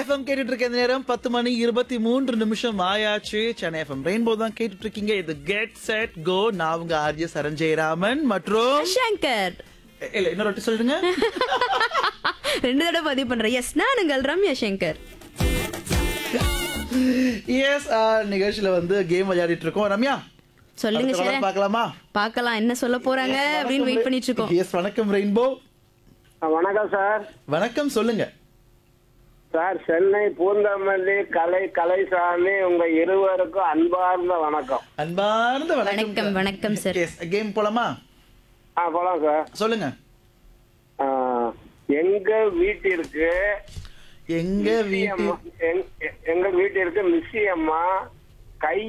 FM கேட்டுட்டு இருக்க இந்த நேரம் பத்து மணி இருபத்தி மூன்று நிமிஷம் ஆயாச்சு சென்னை எஃப்எம் ரெயின்போ தான் கேட்டுட்டு இருக்கீங்க இது கெட் செட் கோ நான் உங்க ஆர்ஜி சரஞ்சயராமன் மற்றும் சங்கர் இல்ல இன்னொரு வாட்டி சொல்லுங்க ரெண்டு தடவை பதிவு பண்றேன் எஸ் நான் உங்கள் ரம்யா சங்கர் எஸ் நிகழ்ச்சியில வந்து கேம் விளையாடிட்டு இருக்கோம் ரம்யா சொல்லுங்க அடுத்த சார் caller பார்க்கலாமா பார்க்கலாம் என்ன சொல்ல போறாங்க அப்படின்னு வெயிட் பண்ணிட்டு இருக்கோம் எஸ் வணக்கம் ரெயின்போ வணக்கம் சார் வணக்கம் சொல்லுங்க சார் சென்னை பூந்தமல்லி கலை கலைசாமி உங்க இருவருக்கும் அன்பார்ந்த வணக்கம் அன்பார்ந்த வணக்கம், வணக்கம், sir. எஸ் கேம் போலாமா ஆ போலாம் சார் சொல்லுங்க ஆ, எங்க வீட்டிற்கு எங்க மிஸ்ஸி வீட்டு அம்மா- எங்க- எங்க வீட்டிற்கு மிஸ்ஸி அம்மா கை